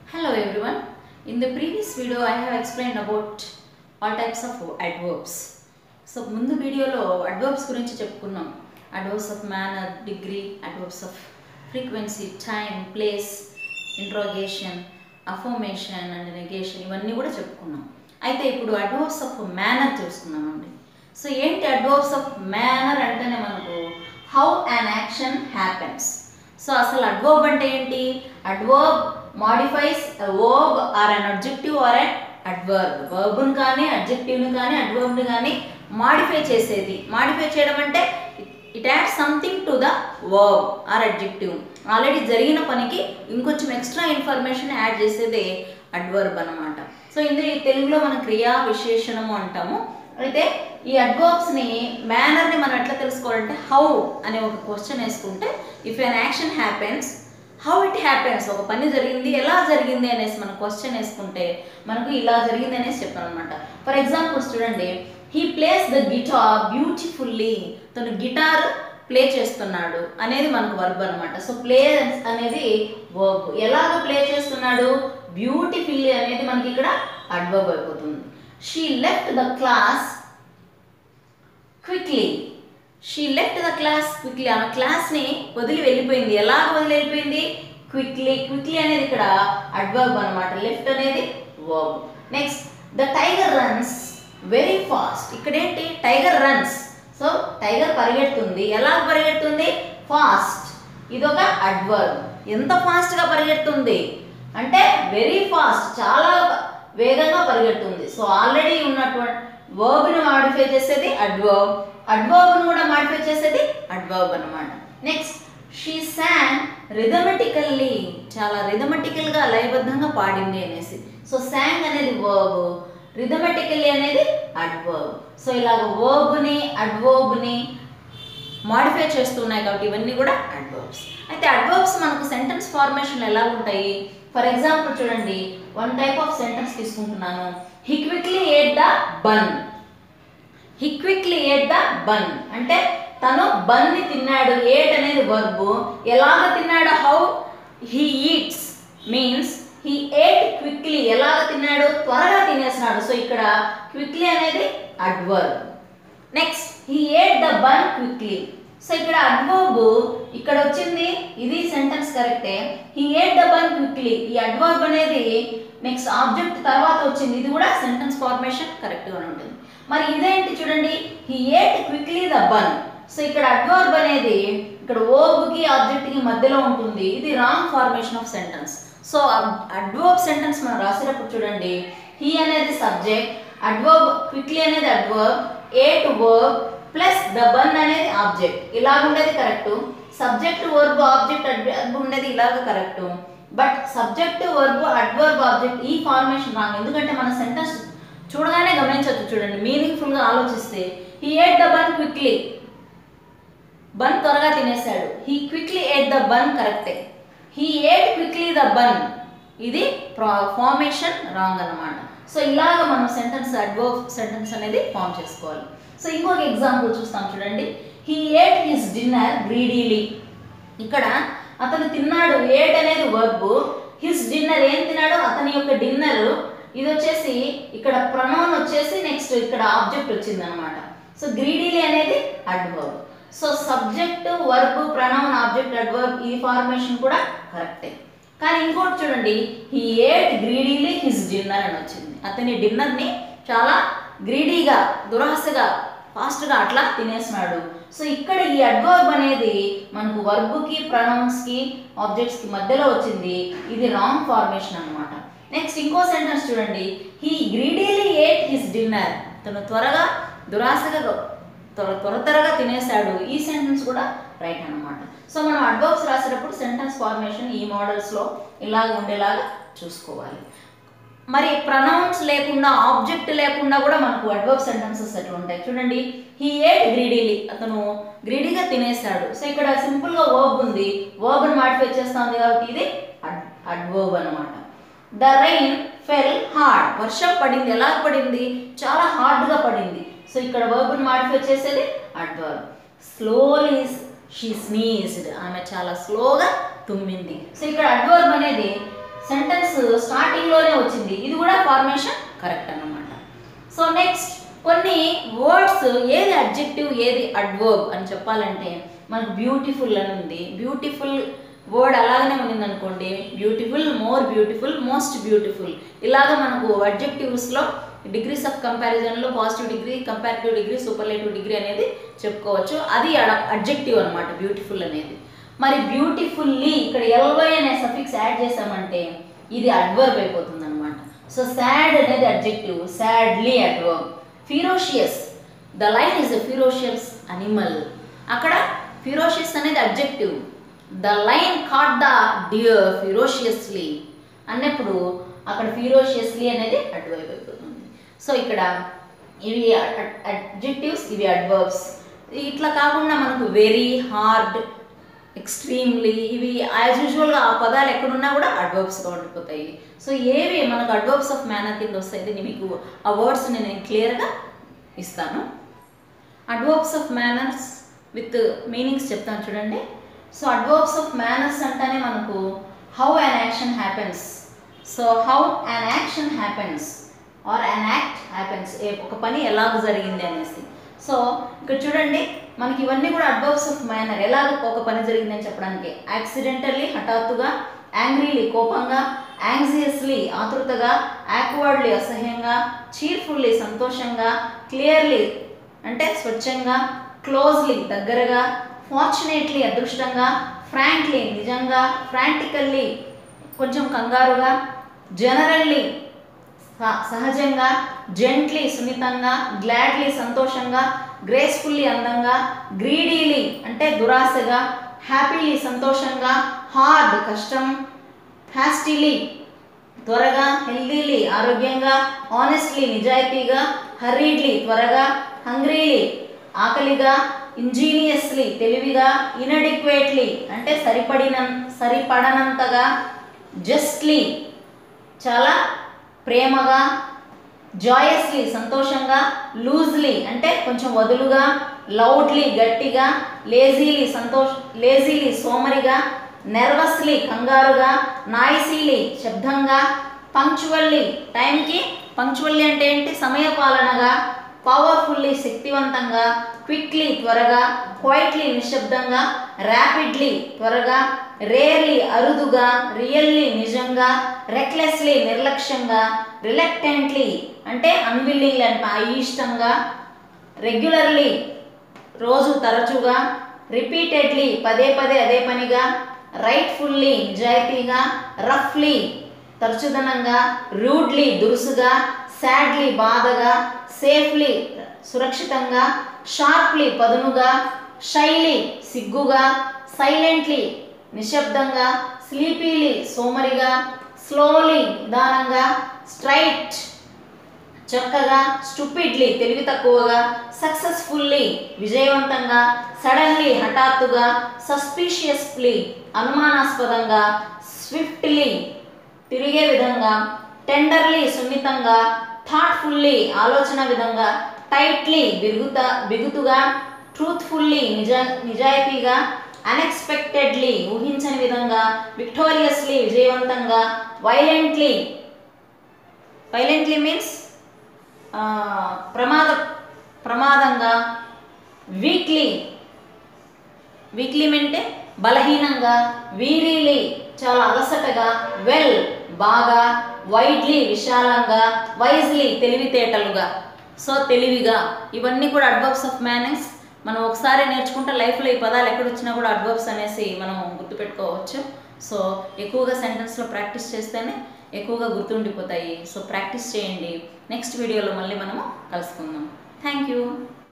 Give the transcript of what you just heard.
Hello everyone. In the previous video I have explained about all types of adverbs. So ముందు వీడియోలో adverbs గురించి చెప్పుకున్నాం adverbs of manner degree adverbs of frequency time place interrogation affirmation and negation ఇవన్నీ కూడా చెప్పుకున్నాం అయితే ఇప్పుడు adverbs of manner చూసుకున్నామండి సో ఏంటి అడ్వర్బ్స్ ఆఫ్ మేనర్ అంటేనే మనకు how an action happens so అసలు అడ్వర్బ్ అంటే ఏంటి adverb modifies verb or an adjective or an adverb వర్బ్ని కానీ అడ్జెక్టివ్ని కానీ అడ్వర్బ్ని కానీ మాడిఫై చేసేది మాడిఫై చేయడం అంటే it add something to the verb or adjective already జరిగిన పనికి ఇంకొంచెం ఎక్స్ట్రా ఇన్ఫర్మేషన్ యాడ్ చేసేదే అడ్వర్బ్ అనమాట సో ఇందులో ఈ తెలుగులో మనం క్రియా విశేషణము అంటాము అయితే ఈ అడ్వర్బ్స్ని మేనర్ని మనం ఎట్లా తెలుసుకోవాలంటే హౌ అనే ఒక క్వశ్చన్ వేసుకుంటే if an action happens how it happens ఒక పని జరిగింది ఎలా జరిగింది అనేసి మనం క్వశ్చన్ వేసుకుంటే మనకు ఇలా జరిగింది అనేసి చెప్పాను అనమాట ఫర్ ఎగ్జాంపుల్ చూడండి he plays the guitar beautifully తను గిటార్ ప్లే చేస్తున్నాడు అనేది మనకు వర్బ్ అనమాట సో ప్లే అనేది వర్బ్ ఎలాగ ప్లే చేస్తున్నాడు బ్యూటిఫుల్లీ అనేది మనకి ఇక్కడ అడ్వర్బ్ అయిపోతుంది she left the class quickly she left the class quickly ఆమె క్లాస్ని వదిలి వెళ్ళిపోయింది ఎలాగ వదిలి వెళ్ళిపోయింది క్విక్లీ క్విక్లీ అనేది ఇక్కడ అడ్వర్బ్ అనమాట లెఫ్ట్ అనేది verb next the tiger runs very fast ఇక్కడ ఏంటి టైగర్ రన్స్ సో టైగర్ పరిగెడుతుంది ఎలా పరిగెడుతుంది ఫాస్ట్ ఇదొక అడ్వర్బ్ ఎంత ఫాస్ట్గా పరిగెడుతుంది అంటే వెరీ ఫాస్ట్ చాలా వేగంగా పరిగెడుతుంది సో ఆల్రెడీ ఉన్నటువంటి వర్బ్ని మాడిఫై చేసేది అడ్వర్బ్ అడ్వర్బ్ను కూడా మాడిఫై చేసేది అడ్వర్బ్ అనమాట నెక్స్ట్ షీ శాంగ్ రిథమెటికల్లీ చాలా రిథమెటికల్గా లయబద్ధంగా పాడింది అనేసి సో శాంగ్ అనేది వర్బ్ రిథమెటికల్లీ అనేది అడ్వర్బ్ సో ఇలాగ వర్బ్ని అడ్వర్బ్ని మాడిఫై చేస్తున్నాయి కాబట్టి ఇవన్నీ కూడా అడ్వర్బ్స్ అయితే అడ్వర్బ్స్ మనకు సెంటెన్స్ ఫార్మేషన్ ఎలా ఉంటాయి ఫర్ ఎగ్జాంపుల్ చూడండి వన్ టైప్ ఆఫ్ సెంటెన్స్ తీసుకుంటున్నాను he quickly ate the bun he quickly ate the bun అంటే తను బన్ని తిన్నాడు ఏట్ అనేది వర్బ్ ఎలాగ తిన్నాడు how he eats means he ate quickly ఎలాగ తిన్నాడు త్వరగా తినేసినాడు సో ఇక్కడ క్విక్లీ అనేది adverb next he ate the bun quickly so ఇక్కడ అడ్వర్బ్ ఇక్కడ వచ్చింది ఇది సెంటెన్స్ కరెక్టే he ate the bun quickly ఈ అడ్వర్బ్ అనేది నెక్స్ట్ ఆబ్జెక్ట్ తర్వాత వచ్చింది ఇది కూడా సెంటెన్స్ ఫార్మేషన్ కరెక్ట్గా ఉంటుంది మరి ఇదేంటి చూడండి he ate quickly the bun so ఇక్కడ అడ్వర్బ్ అనేది ఇక్కడ ఓబ్కి ఆబ్జెక్ట్కి మధ్యలో ఉంటుంది ఇది wrong formation of sentence so adverb sentence మనం రాసేటప్పుడు చూడండి హీ అనేది సబ్జెక్ట్ అడ్వర్బ్ క్విక్లీ అనేది adverb ate verb plus the bun అనేది ఆబ్జెక్ట్ ఇలాగ ఉండేది correct subject verb object adverb ఉండేది ఇలాగ correct but subject verb adverb object ఈ ఫార్మేషన్ రాంగ్ ఎందుకంటే మన సెంటెన్స్ చూడగానే గమనించవచ్చు చూడండి మీనింగ్ఫుల్గా ఆలోచిస్తే he ate the bun quickly bun త్వరగా తినేశాడు he quickly ate the bun కరెక్టే he ate quickly the bun ఇది ఫార్మేషన్ రాంగ్ అన్నమాట సో ఇలాగ మనం సెంటెన్స్ అడ్వర్బ్ సెంటెన్స్ అనేది ఫామ్ చేసుకోవాలి సో ఇంకొక ఎగ్జాంపుల్ చూస్తాం చూడండి he ate his dinner greedily ఇక్కడ అతను తిన్నాడు ఏట్ అనేది వర్బ్ హిస్ డిన్నర్ ఏం తిన్నాడు అతని యొక్క డిన్నర్ ఇది వచ్చేసి ఇక్కడ ప్రొనౌన్ వచ్చేసి నెక్స్ట్ ఇక్కడ ఆబ్జెక్ట్ వచ్చింది అనమాట సో గ్రీడీలీ అనేది adverb so subject verb pronoun object adverb ఈ ఫార్మేషన్ కూడా కరెక్టే కానీ ఇంకోటి చూడండి he ate greedily his dinner అని వచ్చింది అతని డిన్నర్ని చాలా గ్రీడీగా దురాశగా ఫాస్ట్గా అట్లా తినేసినాడు సో ఇక్కడ ఈ అడ్వర్బ్ అనేది మనకు వర్బ్కి ప్రొనౌన్స్కి ఆబ్జెక్ట్స్కి మధ్యలో వచ్చింది ఇది రాంగ్ ఫార్మేషన్ అనమాట నెక్స్ట్ ఇంకో సెంటెన్స్ చూడండి he greedily ate his dinner తను త్వరగా దురాశగా త్వర త్వర త్వరగా తినేశాడు ఈ సెంటెన్స్ కూడా రైట్ అనమాట సో మనం అడ్వర్బ్స్ రాసేటప్పుడు సెంటెన్స్ ఫార్మేషన్ ఈ మోడల్స్లో ఇలాగ ఉండేలాగా చూసుకోవాలి మరి ప్రొనౌన్స్ లేకుండా ఆబ్జెక్ట్ లేకుండా కూడా మనకు అడ్వర్బ్ సెంటెన్సెస్ ఎట్లా ఉంటాయి చూడండి హీ ఏట్ గ్రీడీలీ అతను గ్రీడీగా తినేశాడు సో ఇక్కడ సింపుల్గా వర్బ్ ఉంది వర్బ్ని మాడిఫై చేస్తుంది కాబట్టి ఇది అడ్వర్బ్ అనమాట ద రైన్ ఫెల్ హార్డ్ వర్షం పడింది ఎలా పడింది చాలా హార్డ్గా పడింది సో ఇక్కడ వర్బ్ని మాడిఫై చేసేది అడ్వర్బ్ స్లోలీ షీ స్నీజ్డ్ ఆమె చాలా స్లోగా తుమ్మింది సో ఇక్కడ అడ్వర్బ్ అనేది సెంటెన్స్ స్టార్టింగ్లోనే వచ్చింది ఇది కూడా ఫార్మేషన్ కరెక్ట్ అన్నమాట సో నెక్స్ట్ కొన్ని వర్డ్స్ ఏది అడ్జెక్టివ్ ఏది అడ్వర్బ్ అని చెప్పాలంటే మనకు బ్యూటిఫుల్ అని ఉంది బ్యూటిఫుల్ వర్డ్ అలాగనే ఉంది అనుకోండి beautiful more beautiful most beautiful ఇలాగ మనకు అడ్జెక్టివ్స్లో డిగ్రీస్ ఆఫ్ కంపారిజన్లో positive degree comparative degree superlative degree అనేది చెప్పుకోవచ్చు అది అడ్జెక్టివ్ అనమాట బ్యూటిఫుల్ అనేది మరి బ్యూటిఫుల్లీ ఇక్కడ ఎల్వై అనే సఫిక్స్ యాడ్ చేసామంటే ఇది అడ్వర్బ్ అయిపోతుంది అనమాట సో సాడ్ అనేది adjective sadly adverb ferocious the lion is a ferocious animal అక్కడ ఫిరోషియస్ అనేది adjective the lion caught the deer ferociously అన్నప్పుడు అక్కడ ఫిరోషియస్లీ అనేది అడ్వర్బ్ అయిపోతుంది సో ఇక్కడ ఇవి అడ్జెక్టివ్స్ ఇవి అడ్వర్బ్స్ ఇట్లా కాకుండా మనకు వెరీ హార్డ్ ఎక్స్ట్రీమ్లీ ఇవి యాజ్ యూజువల్గా ఆ పదాలు ఎక్కడున్నా కూడా అడ్వర్బ్స్గా ఉండిపోతాయి సో ఏవి మనకు అడ్వర్బ్స్ ఆఫ్ మేనర్ కింద వస్తాయి నేను మీకు ఆ వర్డ్స్ నేను క్లియర్గా ఇస్తాను adverbs of manners with meanings చెప్తాను చూడండి సో అడ్వర్బ్స్ ఆఫ్ మేనర్స్ అంటేనే మనకు how an action happens so how an action happens or an act happens ఒక పని ఎలాగ జరిగింది అనేసి సో ఇక్కడ చూడండి మనకి ఇవన్నీ కూడా అడ్వర్బ్స్ ఆఫ్ మేనర్ ఎలాగ ఒక పని జరిగిందని చెప్పడానికి యాక్సిడెంటల్లీ హఠాత్తుగా యాంగ్రీలీ కోపంగా యాంగ్జియస్లీ ఆతృతగా యాక్వర్డ్లీ అసహ్యంగా చీర్ఫుల్లీ సంతోషంగా క్లియర్లీ అంటే స్వచ్ఛంగా క్లోజ్లీ దగ్గరగా ఫార్చునేట్లీ అదృష్టంగా ఫ్రాంక్లీ నిజంగా ఫ్రాంటికల్లీ కొంచెం కంగారుగా జనరల్లీ స- సహజంగా జెంట్లీ సున్నితంగా గ్లాడ్లీ సంతోషంగా గ్రేస్ఫుల్లీ అందంగా గ్రీడీలీ అంటే దురాశగా హ్యాపీలీ సంతోషంగా హార్డ్ కష్టం హ్యాస్టీలీ త్వరగా హెల్దీలీ ఆరోగ్యంగా ఆనెస్ట్లీ నిజాయితీగా హర్రీడ్లీ త్వరగా హంగ్రీలీ ఆకలిగా ఇంజీనియస్లీ తెలివిగా ఇనడిక్వేట్లీ అంటే సరిపడిన సరిపడనంతగా జస్ట్లీ చాలా ప్రేమగా జాయస్లీ సంతోషంగా లూజ్లీ అంటే కొంచెం వదులుగా లౌడ్లీ గట్టిగా లేజీలీ సంతోష్ లేజీలీ సోమరిగా నెర్వస్లీ కంగారుగా నాయిసీలీ శబ్దంగా పంక్చువల్లీ టైంకి పంక్చువల్లీ అంటే ఏంటి సమయపాలనగా పవర్ఫుల్లీ శక్తివంతంగా క్విక్లీ త్వరగా క్వైట్లీ నిశ్శబ్దంగా ర్యాపిడ్లీ త్వరగా రేర్లీ అరుదుగా రియల్లీ నిజంగా రెక్లెస్లీ నిర్లక్ష్యంగా రిలక్టెంట్లీ అంటే అన్విల్లింగ్ అంటే అయిష్టంగా రెగ్యులర్లీ రోజు తరచుగా రిపీటెడ్లీ పదే పదే అదే పనిగా రైట్ఫుల్లీ నిజాయితీగా రఫ్లీ తరచుదనంగా రూడ్లీ దురుసుగా సాడ్లీ బాధగా సేఫ్లీ సురక్షితంగా షార్ప్లీ పదునుగా షైలీ సిగ్గుగా సైలెంట్లీ నిశ్శబ్దంగా స్లీపీలీ సోమరిగా స్లోలీ నిదానంగా స్ట్రైట్ చక్కగా స్టూపిడ్లీ తెలివి తక్కువగా సక్సెస్ఫుల్లీ విజయవంతంగా సడన్లీ హఠాత్తుగా సస్పీషియస్లీ అనుమానాస్పదంగా స్విఫ్ట్లీ తిరిగే విధంగా టెండర్లీ సున్నితంగా థాట్ఫుల్లీ ఆలోచన విధంగా టైట్లీ బిరుగుత బిగుతుగా ట్రూత్ఫుల్లీ నిజ నిజాయితీగా అన్ఎక్స్పెక్టెడ్లీ ఊహించని విధంగా విక్టోరియస్లీ విజయవంతంగా వైలెంట్లీ వైలెంట్లీ మీన్స్ ప్రమాద ప్రమాదంగా వీక్లీ వీక్లీ అంటే బలహీనంగా వీరీలీ చాలా అలసటగా వెల్ బాగా వైడ్లీ విశాలంగా వైజ్లీ తెలివితేటలుగా సో తెలివిగా ఇవన్నీ కూడా అడ్వర్బ్స్ ఆఫ్ మేనర్స్ మనం ఒకసారి నేర్చుకుంటే లైఫ్లో ఈ పదాలు ఎక్కడ వచ్చినా కూడా అడ్వర్బ్స్ అనేసి మనం గుర్తుపెట్టుకోవచ్చు సో ఎక్కువగా సెంటెన్స్లో ప్రాక్టీస్ చేస్తేనే ఎక్కువగా గుర్తుండిపోతాయి సో ప్రాక్టీస్ చేయండి నెక్స్ట్ వీడియోలో మళ్ళీ మనము కలుసుకుందాం థ్యాంక్ యూ